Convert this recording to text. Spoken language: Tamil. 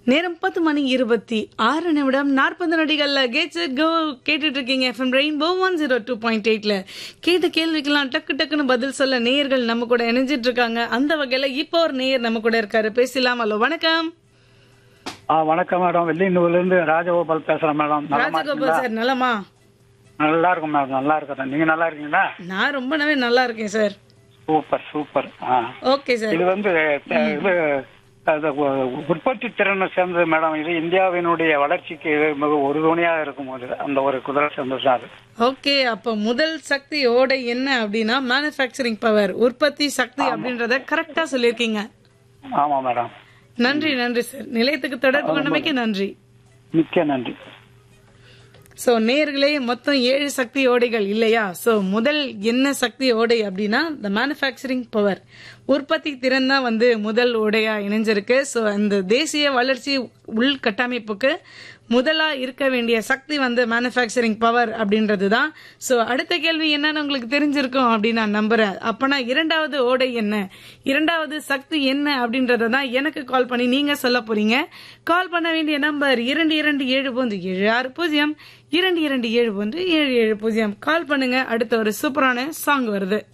நேரம் பத்து மணி இருபத்தி ஆறு நிமிடம் நாற்பது நொடிகள்ல கேட்ஸ் கோ கேட்டுட்டு இருக்கீங்க FM rainbow one zero two point எயிட்ல கேட்ட கேள்விக்கெல்லாம் டக்கு டக்குன்னு பதில் சொல்ல நேயர்கள் நம்ம கூட இணைஞ்சிட்டு இருக்காங்க அந்த வகையில இப்போ ஒரு நேயர் நம்ம கூட இருக்காரு பேசலாம் ஹலோ வணக்கம் ஆ வணக்கம் மேடம் வெள்ளியனூர்ல இருந்து ராஜகோபால் பேசுறேன் மேடம் நலமா ராஜகோபால் இருக்கீங்களா? சார் நலமா நல்லா இருக்கும் மேடம் நல்லா இருக்கேன் நீங்க நல்லா இருக்கீங்களா நான் ரொம்ப நவே நல்லா இருக்கேன் சார் சூப்பர் சூப்பர் ஆ ஓகே சார் இது வந்து த- இது அது உ- உற்பத்தி திறனை சேர்ந்தது மேடம் இது இந்தியாவினுடைய வளர்ச்சிக்கு இது மிக உறுதுணையா இருக்கும் அது அந்த ஒரு குதிரை சேர்ந்தது தான் அது ஓகே அப்ப முதல் சக்தி ஓடை என்ன அப்படின்னா மேனுஃபேக்சரிங் பவர் உற்பத்தி சக்தி அப்படின்றத கரெக்டா சொல்லியிருக்கீங்க ஆமா மேடம் நன்றி நன்றி சார் நிலையத்துக்கு தொடர்பு கொண்டமைக்கு நன்றி மிக்க நன்றி சோ நேர்களே மொத்தம் ஏழு சக்தி ஓடைகள் இல்லையா சோ முதல் என்ன சக்தி ஓடை அப்படின்னா த மேனுஃபேக்சரிங் பவர் உற்பத்தி திறன் தான் வந்து முதல் ஓடையா இணைஞ்சிருக்கு சோ அந்த தேசிய வளர்ச்சி உள்கட்டமைப்புக்கு முதலா இருக்க வேண்டிய சக்தி வந்து மேனுஃபேக்சரிங் பவர் அப்படின்றது தான் ஸோ அடுத்த கேள்வி என்னன்னு உங்களுக்கு தெரிஞ்சிருக்கும் அப்படின்னு நான் நம்புறேன் அப்பனா இரண்டாவது ஓடை என்ன இரண்டாவது சக்தி என்ன அப்படின்றத தான் எனக்கு கால் பண்ணி நீங்க சொல்ல போறீங்க கால் பண்ண வேண்டிய நம்பர் இரண்டு இரண்டு ஏழு ஒன்று ஏழு ஆறு பூஜ்ஜியம் இரண்டு இரண்டு ஏழு ஒன்று ஏழு ஏழு பூஜ்ஜியம் கால் பண்ணுங்க அடுத்த ஒரு சூப்பரான சாங் வருது